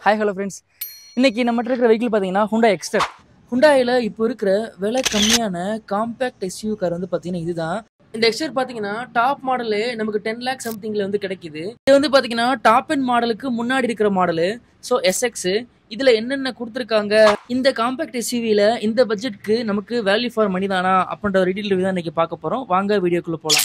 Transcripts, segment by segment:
hi hello friends இன்னைக்கு நம்மகிட்ட இருக்கிற வெஹிக்கிள் பார்த்தீங்கன்னா ஹுண்டா எக்ஸ்டர் ஹுண்டாயில் இப்போ இருக்கிற விலை கம்மியான காம்பேக்ட் எஸ்யூ கார் வந்து பார்த்தீங்கன்னா இதுதான் இந்த எக்ஸ்டர் பார்த்தீங்கன்னா டாப் மாடலு நமக்கு டென் லேக் சம்திங்கில் வந்து கிடைக்குது இது வந்து பார்த்தீங்கன்னா டாப் அண்ட் மாடலுக்கு முன்னாடி இருக்கிற மாடலு ஸோ எஸ்எக்ஸ் இதில் என்னென்ன கொடுத்துருக்காங்க இந்த காம்பேக்ட் எஸ்யூவியில் இந்த பட்ஜெட்க்கு நமக்கு வேல்யூ ஃபார் மணி தானா அப்படின்ற ஒரு டீட்டெயில் தான் இன்னைக்கு பார்க்க போகிறோம் வாங்க வீடியோக்குள்ளே போகலாம்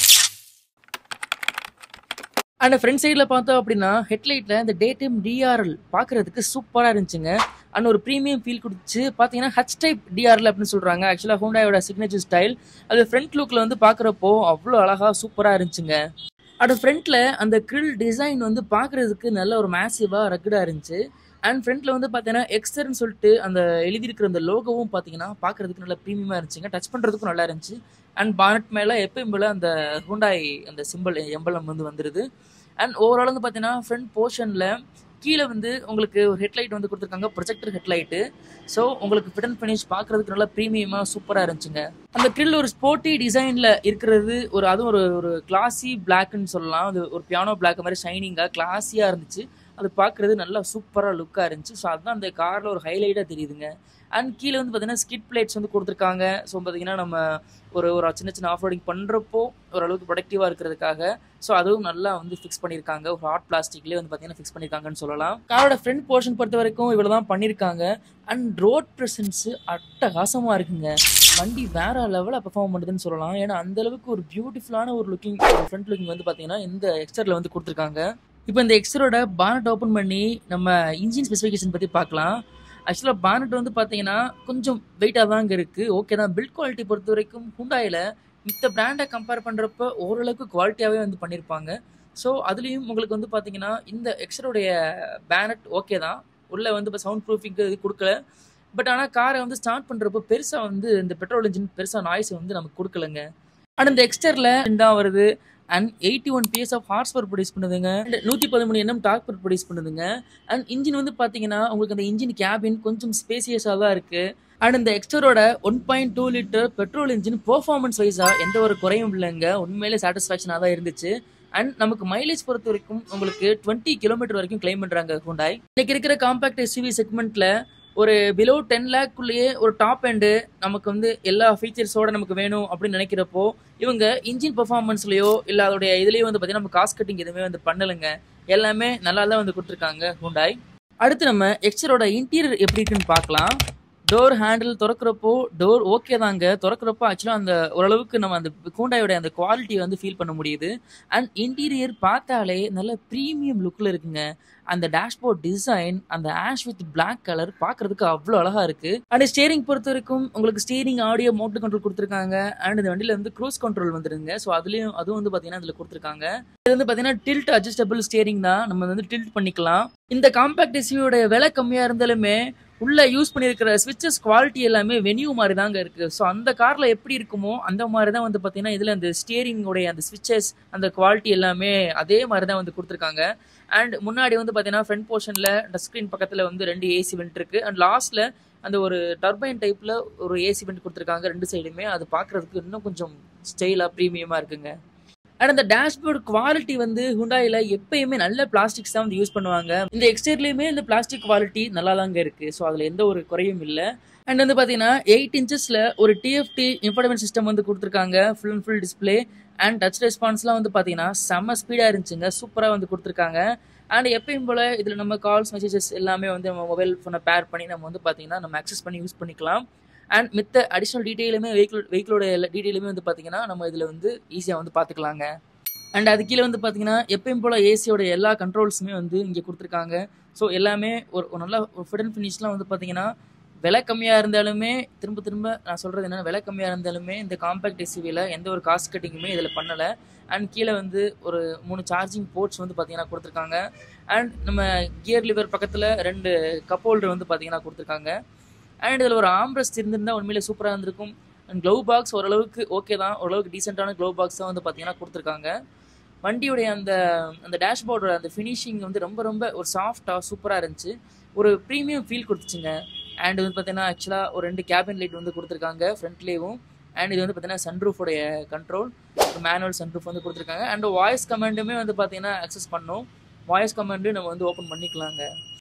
அண்ட் ஃப்ரண்ட் சைடில் பார்த்தோம் அப்படின்னா ஹெட்லைட்டில் இந்த டே டைம் டிஆர்எல் பார்க்குறதுக்கு சூப்பராக இருந்துச்சுங்க அண்ட் ஒரு ப்ரீமியம் ஃபீல் கொடுத்துச்சு பார்த்தீங்கன்னா ஹச் டைப் டிஆர்எல் அப்படின்னு சொல்கிறாங்க ஆக்சுவலாக ஹோண்டாயோட சிக்னேச்சர் ஸ்டைல் அது ஃப்ரண்ட் லுக்கில் வந்து பார்க்குறப்போ அவ்வளோ அழகாக சூப்பராக இருந்துச்சுங்க அது ஃப்ரண்ட்டில் அந்த கிரில் டிசைன் வந்து பார்க்குறதுக்கு நல்ல ஒரு மேசிவாக ரக்குடாக இருந்துச்சு அண்ட் ஃப்ரண்ட்டில் வந்து பார்த்தீங்கன்னா எக்ஸ்டர்னு சொல்லிட்டு அந்த எழுதியிருக்கிற அந்த லோகோவும் பார்த்தீங்கன்னா பார்க்குறதுக்கு நல்லா ப்ரீமியமாக இருந்துச்சுங்க டச் பண்ணுறதுக்கும் நல்லா இருந்துச்சு அண்ட் பானட் மேலே எப்பயும் போல் அந்த ஹூண்டாய் அந்த சிம்பிள் எம்பளம் வந்து வந்துடுது அண்ட் ஓவரால் வந்து பார்த்தீங்கன்னா ஃப்ரண்ட் போர்ஷனில் கீழே வந்து உங்களுக்கு ஒரு ஹெட்லைட் வந்து கொடுத்துருக்காங்க ப்ரொஜெக்டர் ஹெட்லைட்டு ஸோ உங்களுக்கு ஃபிட் அண்ட் ஃபினிஷ் பார்க்குறதுக்கு நல்லா ப்ரீமியமாக சூப்பராக இருந்துச்சுங்க அந்த கிரில் ஒரு ஸ்போர்ட்டி டிசைனில் இருக்கிறது ஒரு அதுவும் ஒரு ஒரு கிளாஸி பிளாக்னு சொல்லலாம் அது ஒரு பியானோ பிளாக் மாதிரி ஷைனிங்காக கிளாஸியாக இருந்துச்சு அது பார்க்குறது நல்லா சூப்பராக லுக்காக இருந்துச்சு ஸோ அதுதான் அந்த காரில் ஒரு ஹைலைட்டாக தெரியுதுங்க அண்ட் கீழே வந்து பார்த்தீங்கன்னா ஸ்கிட் பிளேட்ஸ் வந்து கொடுத்துருக்காங்க ஸோ பார்த்தீங்கன்னா நம்ம ஒரு ஒரு சின்ன சின்ன ஆஃப் ரோடிங் பண்ணுறப்போ ஓரளவுக்கு ப்ரொடக்டிவாக இருக்கிறதுக்காக ஸோ அதுவும் நல்லா வந்து ஃபிக்ஸ் பண்ணியிருக்காங்க ஒரு ஹாட் பிளாஸ்டிக்லேயே வந்து பார்த்தீங்கன்னா ஃபிக்ஸ் பண்ணியிருக்காங்கன்னு சொல்லலாம் காரோட ஃப்ரண்ட் போர்ஷன் பொறுத்த வரைக்கும் இவ்வளோ தான் பண்ணியிருக்காங்க அண்ட் ரோட் ப்ரெசன்ஸு அட்டகாசமாக இருக்குங்க வண்டி வேற லெவலில் பெர்ஃபார்ம் பண்ணுதுன்னு சொல்லலாம் ஏன்னா அந்த அளவுக்கு ஒரு பியூட்டிஃபுல்லான ஒரு லுக்கிங் ஃப்ரண்ட் லுக்கிங் வந்து பார்த்தீங்கன்னா இந்த எக்ஸ்டரில் வந்து கொடுத்துருக்காங்க இப்போ இந்த எக்ஸ்டரோட பானட் ஓப்பன் பண்ணி நம்ம இன்ஜின் ஸ்பெசிஃபிகேஷன் பற்றி பார்க்கலாம் ஆக்சுவலாக பானட் வந்து பார்த்தீங்கன்னா கொஞ்சம் வெயிட்டாக தாங்க இருக்குது ஓகே தான் பில்ட் குவாலிட்டி பொறுத்த வரைக்கும் ஹுண்டாயில் மித்த பிராண்டை கம்பேர் பண்ணுறப்ப ஓரளவுக்கு குவாலிட்டியாகவே வந்து பண்ணியிருப்பாங்க ஸோ அதுலேயும் உங்களுக்கு வந்து பார்த்தீங்கன்னா இந்த எக்ஸரோடைய பேனட் ஓகே தான் உள்ளே வந்து இப்போ சவுண்ட் ப்ரூஃபிங்க்கு இது கொடுக்கல பட் ஆனால் காரை வந்து ஸ்டார்ட் பண்ணுறப்போ பெருசாக வந்து இந்த பெட்ரோல் இன்ஜின் பெருசாக நாய்ஸ் வந்து நமக்கு கொடுக்கலங்க ஆனால் இந்த எக்ஸ்டரில் தான் வருது and eighty one PS of horse power produce பண்ணுதுங்க நூற்றி பதிமூணு எண்ணம் டாக் பவர் ப்ரொடியூஸ் பண்ணுதுங்க அண்ட் இன்ஜின் வந்து பார்த்தீங்கன்னா உங்களுக்கு அந்த இன்ஜின் கேபின் கொஞ்சம் ஸ்பேசியஸாக தான் இருக்குது அண்ட் இந்த எக்ஸ்டரோட one point two litre petrol engine performance வைஸாக எந்த ஒரு குறையும் இல்லைங்க உண்மையிலே சாட்டிஸ்ஃபேக்ஷனாக தான் இருந்துச்சு அண்ட் நமக்கு மைலேஜ் பொறுத்த வரைக்கும் உங்களுக்கு டுவெண்ட்டி கிலோமீட்டர் வரைக்கும் கிளைம் பண்ணுறாங்க ஹுண்டாய் இன்னைக்கு இருக்கிற காம்பேக்ட் எஸ்யூவி செக்மெண்ட்டில் ஒரு பிலோ டென் லேக்குள்ளேயே ஒரு டாப் எண்டு நமக்கு வந்து எல்லா ஃபீச்சர்ஸோட நமக்கு வேணும் அப்படின்னு நினைக்கிறப்போ இவங்க இன்ஜின் பெர்ஃபார்மன்ஸ்லையோ இல்லை அதோடைய இதுலேயோ வந்து பார்த்தீங்கன்னா நம்ம காஸ்ட் கட்டிங் எதுவுமே வந்து பண்ணலைங்க எல்லாமே நல்லா தான் வந்து கொடுத்துருக்காங்க ஹுண்டாய் அடுத்து நம்ம எக்ஸ்டரோட இன்டீரியர் எப்படி இருக்குன்னு பார்க்கலாம் டோர் ஹேண்டில் திறக்கிறப்போ டோர் ஓகே தாங்க திறக்கிறப்போ ஆக்சுவலாக அந்த ஓரளவுக்கு நம்ம அந்த கூண்டாயோட அந்த குவாலிட்டியை வந்து ஃபீல் பண்ண முடியுது அண்ட் இன்டீரியர் பார்த்தாலே நல்ல ப்ரீமியம் லுக்கில் இருக்குங்க அந்த டேஷ்போர்ட் டிசைன் அந்த ஆஷ் வித் பிளாக் கலர் பார்க்கறதுக்கு அவ்வளோ அழகா இருக்கு அண்ட் ஸ்டேரிங் பொறுத்த வரைக்கும் உங்களுக்கு ஸ்டேரிங் ஆடியோ மோட்டர் கண்ட்ரோல் கொடுத்துருக்காங்க அண்ட் இந்த வண்டியில வந்து க்ரூஸ் கண்ட்ரோல் வந்துருங்க ஸோ அதுலயும் அதுவும் வந்து பார்த்தீங்கன்னா இதில் கொடுத்துருக்காங்க இது வந்து பார்த்தீங்கன்னா டில்ட் அட்ஜஸ்டபிள் ஸ்டேரிங் தான் நம்ம வந்து டில்ட் பண்ணிக்கலாம் இந்த காம்பேக்ட் எஸ்யூவோட விலை கம்மியாக இருந்தாலுமே உள்ள யூஸ் பண்ணியிருக்கிற ஸ்விட்சஸ் குவாலிட்டி எல்லாமே வெனியூ மாதிரி தாங்க இருக்கு ஸோ அந்த கார்ல எப்படி இருக்குமோ அந்த மாதிரி தான் வந்து பார்த்தீங்கன்னா இதில் அந்த ஸ்டியரிங்கோடைய அந்த ஸ்விட்சஸ் அந்த குவாலிட்டி எல்லாமே அதே மாதிரி தான் வந்து கொடுத்துருக்காங்க அண்ட் முன்னாடி வந்து பார்த்தீங்கன்னா ஃப்ரண்ட் போர்ஷனில் டச் ஸ்க்ரீன் பக்கத்தில் வந்து ரெண்டு ஏசி வெண்ட் இருக்கு அண்ட் லாஸ்ட்ல அந்த ஒரு டர்பைன் டைப்ல ஒரு ஏசி வெண்ட் கொடுத்துருக்காங்க ரெண்டு சைடுமே அது பார்க்கறதுக்கு இன்னும் கொஞ்சம் ஸ்டைலாக ப்ரீமியமாக இருக்குங்க அண்ட் அந்த டேஷ்போர்ட் குவாலிட்டி வந்து ஹுண்டாயில் எப்பயுமே நல்ல பிளாஸ்டிக்ஸ் தான் வந்து யூஸ் பண்ணுவாங்க இந்த எக்ஸ்டர்லேயுமே இந்த பிளாஸ்டிக் குவாலிட்டி நல்லா தாங்க இருக்குது ஸோ அதில் எந்த ஒரு குறையும் இல்லை அண்ட் வந்து பார்த்தீங்கன்னா எயிட் இன்ச்சஸில் ஒரு டிஎஃப்டி இன்ஃபர்டமெண்ட் சிஸ்டம் வந்து கொடுத்துருக்காங்க full and full display and touch ரெஸ்பான்ஸ்லாம் வந்து பார்த்தீங்கன்னா செம்ம ஸ்பீடாக இருந்துச்சுங்க சூப்பராக வந்து கொடுத்துருக்காங்க அண்ட் எப்பயும் போல் இதில் நம்ம கால்ஸ் மெசேஜஸ் எல்லாமே வந்து நம்ம மொபைல் ஃபோனை பேர் பண்ணி நம்ம வந்து பார்த்தீங்கன்னா நம்ம அக்சஸ் பண்ணி யூஸ் பண்ணிக்கலாம் அண்ட் மித்த அடிஷ்னல் டீட்டெயிலுமே வெஹிக்கிள் வெஹிக்கிளோட எல்லா டீட்டெயிலுமே வந்து பார்த்தீங்கன்னா நம்ம இதில் வந்து ஈஸியாக வந்து பார்த்துக்கலாங்க அண்ட் அது கீழே வந்து பார்த்தீங்கன்னா எப்பயும் போல் ஏசியோட எல்லா கண்ட்ரோல்ஸுமே வந்து இங்கே கொடுத்துருக்காங்க ஸோ எல்லாமே ஒரு ஒரு நல்ல ஒரு ஃபிட் அண்ட் ஃபினிஷ்லாம் வந்து பார்த்தீங்கன்னா விலை கம்மியாக இருந்தாலுமே திரும்ப திரும்ப நான் சொல்கிறது என்னென்னா விலை கம்மியாக இருந்தாலுமே இந்த காம்பேக்ட் எஸ்யூவியில் எந்த ஒரு காஸ்ட் கட்டிங்குமே இதில் பண்ணலை அண்ட் கீழே வந்து ஒரு மூணு சார்ஜிங் போர்ட்ஸ் வந்து பார்த்தீங்கன்னா கொடுத்துருக்காங்க அண்ட் நம்ம கியர் லிவர் பக்கத்தில் ரெண்டு கப் ஹோல்டர் வந்து பார்த்தீங்கன்னா கொடுத்துருக்காங்க அண்ட் இதில் ஒரு ஆம்ரஸ்ட் இருந்திருந்தால் உண்மையிலே சூப்பராக இருந்திருக்கும் அண்ட் க்ளவ் பாக்ஸ் ஓரளவுக்கு ஓகே தான் ஓரளவுக்கு டீசெண்டான க்ளவ் பாக்ஸ் தான் வந்து பார்த்தீங்கன்னா கொடுத்துருக்காங்க வண்டியுடைய அந்த அந்த டேஷ்போர்டோட அந்த ஃபினிஷிங் வந்து ரொம்ப ரொம்ப ஒரு சாஃப்டாக சூப்பராக இருந்துச்சு ஒரு ப்ரீமியம் ஃபீல் கொடுத்துச்சுங்க அண்ட் வந்து பார்த்தீங்கன்னா ஆக்சுவலாக ஒரு ரெண்டு கேபின் லைட் வந்து கொடுத்துருக்காங்க ஃப்ரண்ட்லேயும் அண்ட் இது வந்து பார்த்தீங்கன்னா சன்ரூஃபோடைய கண்ட்ரோல் மேனுவல் சன்ரூஃப் வந்து கொடுத்துருக்காங்க அண்ட் வாய்ஸ் கமெண்டுமே வந்து பார்த்தீங்கன்னா அக்சஸ் பண்ணோம் வாய்ஸ் கமெண்டு நம்ம வந்து ஓப்பன் பண்ணிக்கலாங்க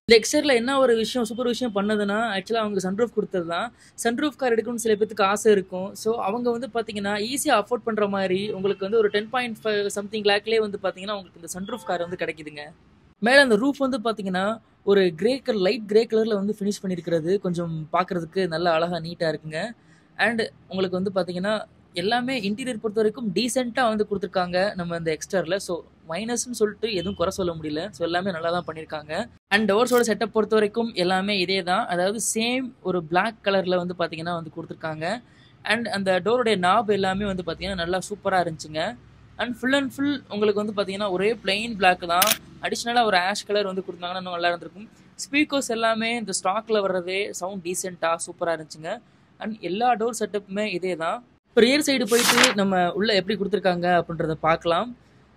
இந்த எக்ஸ்டர்ல என்ன ஒரு விஷயம் சூப்பர் விஷயம் பண்ணதுன்னா ஆக்சுவலா அவங்க சன்ரூஃப் கொடுத்தது தான் சன்ரூஃப் கார் எடுக்கணும்னு சில பேத்துக்கு ஆசை இருக்கும் ஸோ அவங்க வந்து பார்த்தீங்கன்னா ஈஸியாக அஃபோர்ட் பண்ணுற மாதிரி உங்களுக்கு வந்து ஒரு டென் பாயிண்ட் ஃபைவ் சம்திங் லேக்லேயே வந்து பார்த்தீங்கன்னா உங்களுக்கு இந்த சன்ரூஃப் கார் வந்து கிடைக்குதுங்க மேலே அந்த ரூஃப் வந்து பார்த்தீங்கன்னா ஒரு கிரே கலர் லைட் கிரே கலரில் வந்து ஃபினிஷ் பண்ணியிருக்கிறது கொஞ்சம் பார்க்குறதுக்கு நல்லா அழகாக நீட்டாக இருக்குங்க அண்ட் உங்களுக்கு வந்து பார்த்தீங்கன்னா எல்லாமே இன்டீரியர் பொறுத்த வரைக்கும் டீசெண்டாக வந்து கொடுத்துருக்காங்க நம்ம இந்த எக்ஸ்டரில் ஸோ மைனஸ்னு சொல்லிட்டு எதுவும் குறை சொல்ல முடியல ஸோ எல்லாமே நல்லா தான் பண்ணியிருக்காங்க அண்ட் டோர்ஸோட செட்டப் பொறுத்த வரைக்கும் எல்லாமே இதே தான் அதாவது சேம் ஒரு பிளாக் கலரில் வந்து பார்த்தீங்கன்னா வந்து கொடுத்துருக்காங்க அண்ட் அந்த டோருடைய நாப் எல்லாமே வந்து பார்த்தீங்கன்னா நல்லா சூப்பராக இருந்துச்சுங்க அண்ட் ஃபுல் அண்ட் ஃபுல் உங்களுக்கு வந்து பார்த்தீங்கன்னா ஒரே பிளெயின் பிளாக் தான் அடிஷ்னலாக ஒரு ஆஷ் கலர் வந்து கொடுத்தாங்கன்னா இன்னும் நல்லா இருந்திருக்கும் ஸ்பீக்கர்ஸ் எல்லாமே இந்த ஸ்டாக்கில் வர்றதே சவுண்ட் டீசெண்டாக சூப்பராக இருந்துச்சுங்க அண்ட் எல்லா டோர் செட்டப்புமே இதே தான் இப்போ ரியர் சைடு போயிட்டு நம்ம உள்ளே எப்படி கொடுத்துருக்காங்க அப்படின்றத பார்க்கலாம்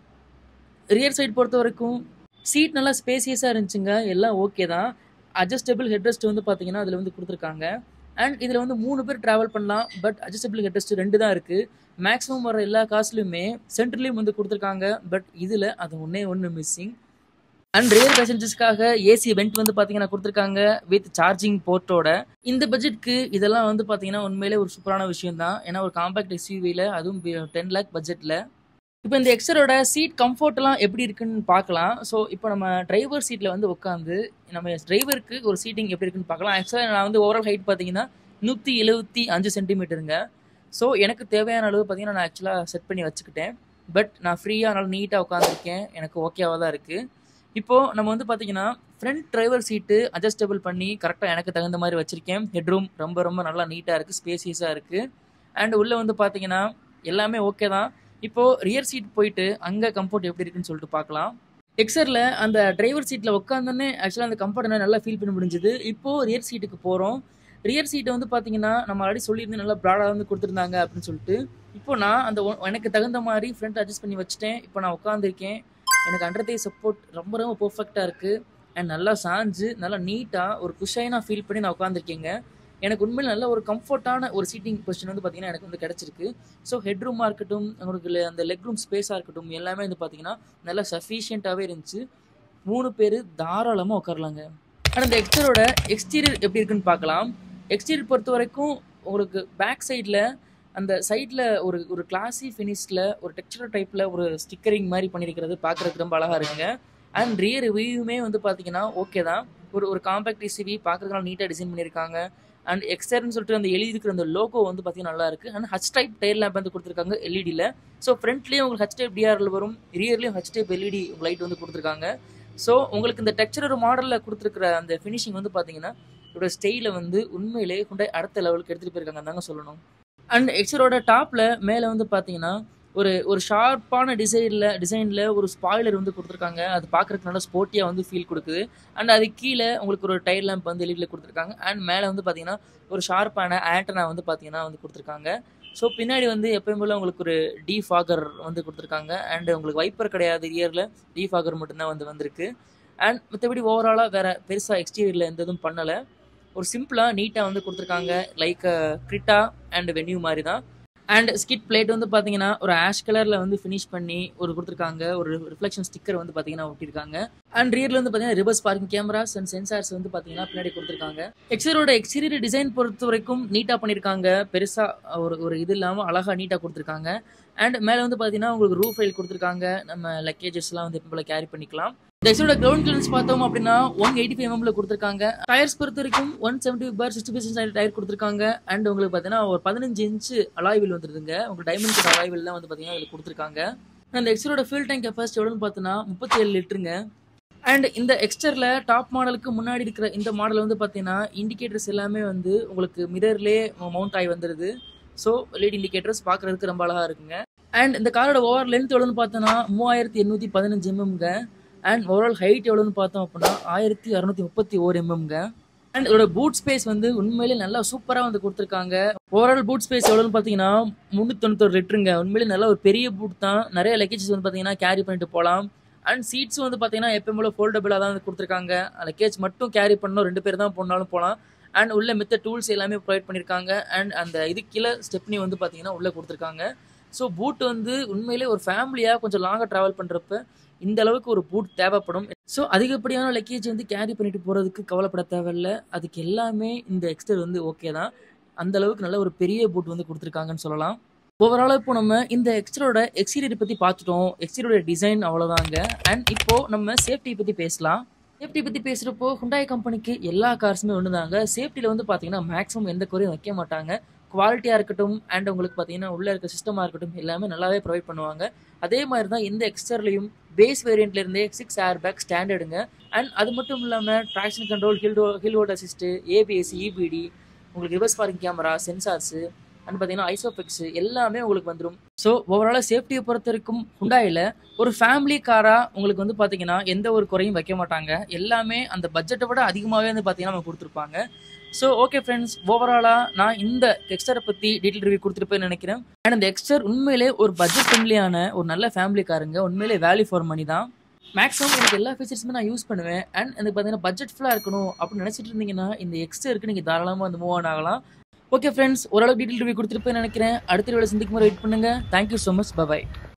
ரியர் சைடு பொறுத்த வரைக்கும் சீட் நல்லா ஸ்பேசியஸாக இருந்துச்சுங்க எல்லாம் ஓகே தான் அட்ஜஸ்டபிள் ஹெட்ரெஸ்ட் வந்து பார்த்தீங்கன்னா அதில் வந்து கொடுத்துருக்காங்க அண்ட் இதில் வந்து மூணு பேர் ட்ராவல் பண்ணலாம் பட் அட்ஜஸ்டபிள் ஹெட்ரெஸ்ட் ரெண்டு தான் இருக்குது மேக்ஸிமம் வர எல்லா காஸ்ட்லையுமே சென்ட்ரலையும் வந்து கொடுத்துருக்காங்க பட் இதில் அது ஒன்றே ஒன்று மிஸ்ஸிங் அண்ட் ரியர் பேசஞ்சர்ஸ்க்காக ஏசி வெண்ட் வந்து பார்த்தீங்கன்னா கொடுத்துருக்காங்க வித் சார்ஜிங் போர்ட்டோட இந்த பட்ஜெட்க்கு இதெல்லாம் வந்து பார்த்தீங்கன்னா உண்மையிலே ஒரு சூப்பரான விஷயம் தான் ஏன்னா ஒரு காம்பேக்ட் எஸ்யூவியில் அதுவும் டென் லேக் பட்ஜெட்டில் இப்போ இந்த எக்ஸரோட சீட் கம்ஃபர்ட்லாம் எப்படி இருக்குன்னு பார்க்கலாம் ஸோ இப்போ நம்ம டிரைவர் சீட்டில் வந்து உட்காந்து நம்ம டிரைவருக்கு ஒரு சீட்டிங் எப்படி இருக்குன்னு பார்க்கலாம் ஆக்சுவலாக நான் வந்து ஓவரால் ஹைட் பார்த்தீங்கன்னா நூற்றி எழுபத்தி அஞ்சு சென்டிமீட்டருங்க ஸோ எனக்கு தேவையான அளவு பார்த்தீங்கன்னா நான் ஆக்சுவலாக செட் பண்ணி வச்சுக்கிட்டேன் பட் நான் ஃப்ரீயாக நல்லா நீட்டாக உட்காந்துருக்கேன் எனக்கு ஓகேவாக தான் இருக்குது இப்போது நம்ம வந்து பார்த்தீங்கன்னா ஃப்ரண்ட் டிரைவர் சீட்டு அட்ஜஸ்டபிள் பண்ணி கரெக்டாக எனக்கு தகுந்த மாதிரி வச்சுருக்கேன் ஹெட்ரூம் ரொம்ப ரொம்ப நல்லா நீட்டாக இருக்குது ஸ்பேசியஸாக இருக்குது அண்ட் உள்ளே வந்து பார்த்தீங்கன்னா எல்லாமே ஓகே தான் இப்போது ரியர் சீட் போயிட்டு அங்கே கம்ஃபர்ட் எப்படி இருக்குன்னு சொல்லிட்டு பார்க்கலாம் எக்ஸரில் அந்த டிரைவர் சீட்டில் உட்காந்தோன்னே ஆக்சுவலாக அந்த கம்ஃபர்ட் என்ன நல்லா ஃபீல் பண்ண முடிஞ்சது இப்போது ரியர் சீட்டுக்கு போகிறோம் ரியர் சீட்டை வந்து பார்த்தீங்கன்னா நம்ம ஆல்ரெடி சொல்லியிருந்து நல்லா ப்ராடாக வந்து கொடுத்துருந்தாங்க அப்படின்னு சொல்லிட்டு இப்போ நான் அந்த ஒ- எனக்கு தகுந்த மாதிரி ஃப்ரண்ட் அட்ஜஸ்ட் பண்ணி வச்சுட்டேன் இப்போ நான் உட்காந்துருக்கேன் எனக்கு அண்டர் தை சப்போர்ட் ரொம்ப ரொம்ப பர்ஃபெக்டாக இருக்குது அண்ட் நல்லா சாஞ்சு நல்லா நீட்டாக ஒரு குஷைனாக ஃபீல் பண்ணி நான் உட்காந்துருக்கேங்க எனக்கு உண்மையில் நல்ல ஒரு கம்ஃபர்ட்டான ஒரு சீட்டிங் பொசிஷன் வந்து பார்த்தீங்கன்னா எனக்கு வந்து கிடச்சிருக்கு ஸோ ஹெட் ரூமாக இருக்கட்டும் உங்களுக்கு le- அந்த லெக் ரூம் ஸ்பேஸாக இருக்கட்டும் எல்லாமே வந்து பார்த்தீங்கன்னா நல்லா சஃபிஷியண்ட்டாகவே இருந்துச்சு மூணு பேர் தாராளமாக உட்காரலாங்க ஆனால் இந்த எக்ஸ்டரோட எக்ஸ்டீரியர் எப்படி இருக்குன்னு பார்க்கலாம் எக்ஸ்டீரியர் பொறுத்த வரைக்கும் உங்களுக்கு பேக் சைடில் அந்த சைடில் ஒரு ஒரு கிளாஸி ஃபினிஷில் ஒரு டெக்ஸ்டர் டைப்பில் ஒரு ஸ்டிக்கரிங் மாதிரி பண்ணியிருக்கிறது பார்க்குறதுக்கு ரொம்ப அழகாக இருக்குங்க அண்ட் ரியர் ரிவ்யூமே வந்து பார்த்தீங்கன்னா ஓகே தான் ஒரு ஒரு காம்பேக்ட் எஸ்யூவி பார்க்குறதுனால நீட்டாக டிசைன் பண்ணியிருக்காங்க அண்ட் எக்ஸ்டர்னு சொல்லிட்டு அந்த எழுதி இருக்கிற அந்த லோகோ வந்து பார்த்தீங்கன்னா நல்லா இருக்கு and H type tail lamp வந்து கொடுத்துருக்காங்க எல்இடியில் ஸோ ஃப்ரண்ட்லேயும் உங்களுக்கு ஹச் டைப் டிஆர்எல் வரும் ரியர்லேயும் ஹச் டைப் எல்இடி லைட் வந்து கொடுத்துருக்காங்க ஸோ உங்களுக்கு இந்த டெக்ஸ்டர் மாடலில் கொடுத்துருக்கிற அந்த ஃபினிஷிங் வந்து பார்த்தீங்கன்னா இதோட ஸ்டைலை வந்து உண்மையிலே கொண்டு அடுத்த லெவலுக்கு எடுத்துகிட்டு போயிருக்காங்க தாங்க சொல்லணும் அண்ட் எக்ஸரோட டாப்பில் மேலே வந்து பார்த்தீங்கன்னா ஒரு ஒரு ஷார்ப்பான டிசைனில் டிசைனில் ஒரு ஸ்பாய்லர் வந்து கொடுத்துருக்காங்க அது பார்க்குறதுக்கு நல்லா ஸ்போர்ட்டியாக வந்து ஃபீல் கொடுக்குது அண்ட் அது கீழே உங்களுக்கு ஒரு டயர் லேம்ப் வந்து எல்இடியில் கொடுத்துருக்காங்க அண்ட் மேலே வந்து பார்த்தீங்கன்னா ஒரு ஷார்ப்பான ஆண்டனா வந்து பார்த்தீங்கன்னா வந்து கொடுத்துருக்காங்க ஸோ பின்னாடி வந்து எப்பயும் போல உங்களுக்கு ஒரு டீஃபாகர் வந்து கொடுத்துருக்காங்க அண்ட் உங்களுக்கு வைப்பர் கிடையாது ரியரில் டீஃபாகர் மட்டும்தான் வந்து வந்திருக்கு அண்ட் மற்றபடி ஓவராலாக வேறு பெருசாக எக்ஸ்டீரியரில் எந்த இதுவும் பண்ணலை ஒரு சிம்பிளாக நீட்டாக வந்து கொடுத்துருக்காங்க லைக் கிரிட்டா அண்ட் வென்யூ மாதிரி தான் அண்ட் ஸ்கிட் பிளேட் வந்து பார்த்தீங்கன்னா ஒரு ஆஷ் கலரில் வந்து ஃபினிஷ் பண்ணி ஒரு கொடுத்துருக்காங்க ஒரு ரிஃப்ளெக்ஷன் ஸ்டிக்கர் வந்து பார்த்தீங்கன்னா ஒட்டியிருக்காங்க அண்ட் ரியரில் வந்து பார்த்தீங்கன்னா reverse parking cameras and sensors வந்து பார்த்தீங்கன்னா பின்னாடி கொடுத்துருக்காங்க எக்ஸரோட எக்ஸ்டீரியர் டிசைன் பொறுத்த வரைக்கும் நீட்டாக பண்ணியிருக்காங்க பெருசாக ஒரு ஒரு இது இல்லாமல் அழகாக நீட்டாக கொடுத்துருக்காங்க அண்ட் மேலே வந்து பார்த்தீங்கன்னா உங்களுக்கு ரூஃப் ஃபைல் கொடுத்துருக்காங்க நம்ம லக்கேஜஸ்லாம் வந்து இப்போ கேரி பண்ணிக்கலாம் இந்த எக்ஸரோட கிரவுண்ட் கிளியரன்ஸ் பார்த்தோம் அப்படின்னா ஒன் எயிட்டி ஃபைவ் எம்எம்ல கொடுத்துருக்காங்க டயர்ஸ் பொறுத்த வரைக்கும் one seventy four sixty percent tyre கொடுத்துருக்காங்க அண்ட் உங்களுக்கு பார்த்தீங்கன்னா ஒரு பதினஞ்சு இன்ச்சு அலாய்வில் வந்துருதுங்க உங்களுக்கு டைமண்ட் கட் அலாய்வில் தான் வந்து பார்த்தீங்கன்னா இதில் கொடுத்துருக்காங்க அந்த எக்ஸரோட ஃபியூல் டேங்க் கெப்பாசிட்டி எவ்வளோன்னு பார்த்தோன்னா முப்பத்தி ஏழு லிட்டருங்க அண்ட் இந்த எக்ஸ்டரில் டாப் மாடலுக்கு முன்னாடி இருக்கிற இந்த மாடல் வந்து பார்த்தீங்கன்னா இண்டிகேட்டர்ஸ் எல்லாமே வந்து உங்களுக்கு மிரர்லேயே மவுண்ட் ஆகி வந்துடுது ஸோ எல்இடி இண்டிகேட்டர்ஸ் பார்க்குறதுக்கு ரொம்ப அழகாக இருக்குங்க அண்ட் இந்த காரோட ஓவர் லென்த் எவ்வளோன்னு பார்த்தோன்னா மூவாயிரத்தி எண்ணூற்றி பதினஞ்சு எம்எம்ங்க அண்ட் ஓவரால் ஹைட் எவ்வளோன்னு பார்த்தோம் அப்படின்னா ஆயிரத்தி அறநூற்றி முப்பத்தி ஓர் எம்எம்ங்க அண்ட் இதோட பூட் ஸ்பேஸ் வந்து உண்மையிலே நல்லா சூப்பராக வந்து கொடுத்துருக்காங்க ஓவரால் பூட் ஸ்பேஸ் எவ்வளோன்னு பார்த்தீங்கன்னா முந்நூற்றி தொண்ணூத்தொரு லிட்டருங்க உண்மையிலே நல்ல ஒரு பெரிய பூட் தான் நிறைய லக்கேஜஸ் வந்து பார்த்தீங்கன்னா கேரி பண்ணிட்டு போகலாம் அண்ட் சீட்ஸ் வந்து பார்த்தீங்கன்னா எப்பயும் போல ஃபோல்டபுளாக தான் வந்து கொடுத்துருக்காங்க லக்கேஜ் மட்டும் கேரி பண்ணணும் ரெண்டு பேர் தான் போனாலும் போகலாம் அண்ட் உள்ள மித்த டூல்ஸ் எல்லாமே ப்ரொவைட் பண்ணியிருக்காங்க அண்ட் அந்த இது கீழே ஸ்டெப்னி வந்து பார்த்தீங்கன்னா உள்ளே கொடுத்துருக்காங்க ஸோ பூட் வந்து உண்மையிலே ஒரு ஃபேமிலியாக கொஞ்சம் லாங்காக ட்ராவல் பண்ணுறப்ப இந்த அளவுக்கு ஒரு பூட் தேவைப்படும் ஸோ அதிகப்படியான லக்கேஜ் வந்து கேரி பண்ணிட்டு போகிறதுக்கு கவலைப்பட தேவையில்ல அதுக்கு எல்லாமே இந்த எக்ஸ்டர் வந்து ஓகே தான் அந்த அளவுக்கு நல்ல ஒரு பெரிய பூட் வந்து கொடுத்துருக்காங்கன்னு சொல்லலாம் ஓவராலாக இப்போ நம்ம இந்த எக்ஸ்டரோட எக்ஸ்டீரியர் பற்றி பார்த்துட்டோம் எக்ஸ்டீரியோட டிசைன் அவ்வளோதாங்க அண்ட் இப்போ நம்ம சேஃப்டி பற்றி பேசலாம் சேஃப்டி பற்றி பேசுகிறப்போ ஹுண்டாய் கம்பெனிக்கு எல்லா கார்ஸுமே ஒன்று தாங்க சேஃப்டியில் வந்து பார்த்தீங்கன்னா மேக்ஸிமம் எந்த குறையும் வைக்க மாட்டாங்க குவாலிட்டியாக இருக்கட்டும் அண்ட் உங்களுக்கு பார்த்தீங்கன்னா உள்ளே இருக்க சிஸ்டமாக இருக்கட்டும் எல்லாமே நல்லாவே ப்ரொவைட் பண்ணுவாங்க அதே மாதிரி தான் இந்த எக்ஸ்டர்லையும் பேஸ் வேரியண்ட்லேருந்தே சிக்ஸ் ஏர் பேக் ஸ்டாண்டர்டுங்க அண்ட் அது மட்டும் இல்லாமல் traction control hill hill hold assist ABS EBD உங்களுக்கு reverse parking camera sensors and பார்த்தீங்கன்னா ஐசோஃபெக்ஸ் எல்லாமே உங்களுக்கு வந்துடும் ஸோ ஓவராலாக சேஃப்டியை பொறுத்த வரைக்கும் ஹுண்டாயில் ஒரு ஃபேமிலி காராக உங்களுக்கு வந்து பார்த்தீங்கன்னா எந்த ஒரு குறையும் வைக்க மாட்டாங்க எல்லாமே அந்த பட்ஜெட்டை விட அதிகமாகவே வந்து பார்த்தீங்கன்னா நம்ம கொடுத்துருப்பாங்க ஸோ ஓகே ஃப்ரெண்ட்ஸ் ஓவராலாக நான் இந்த எக்ஸ்டரை பற்றி டீட்டெயில் ரிவ்யூ கொடுத்துருப்பேன்னு நினைக்கிறேன் அண்ட் அந்த எக்ஸ்டர் உண்மையிலே ஒரு பட்ஜெட் ஃப்ரெண்ட்லியான ஒரு நல்ல ஃபேமிலி காருங்க உண்மையிலே வேல்யூ ஃபார் மணி தான் மேக்ஸிமம் எனக்கு எல்லா ஃபீச்சர்ஸுமே நான் யூஸ் பண்ணுவேன் அண்ட் எனக்கு பார்த்தீங்கன்னா பட்ஜெட் ஃபுல்லாக இருக்கணும் அப்படின்னு நினச்சிட்டு இருந்தீங்கன்னா இந்த எக்ஸ்டருக்கு நீங்கள் தாராளமாக வந்து மூவ் ஆன் ஆகலாம் ஓகே ஃப்ரெண்ட்ஸ் ஓரளவுக்கு டீட்டெயில் ரிவ்யூ கொடுத்துருப்பேன்னு நினைக்கிறேன் அடுத்த வீடியோ சந்திக்கும் போது வெயிட் பண்ணுங்கள் தேங்க்யூ ஸோ மச் பபாய்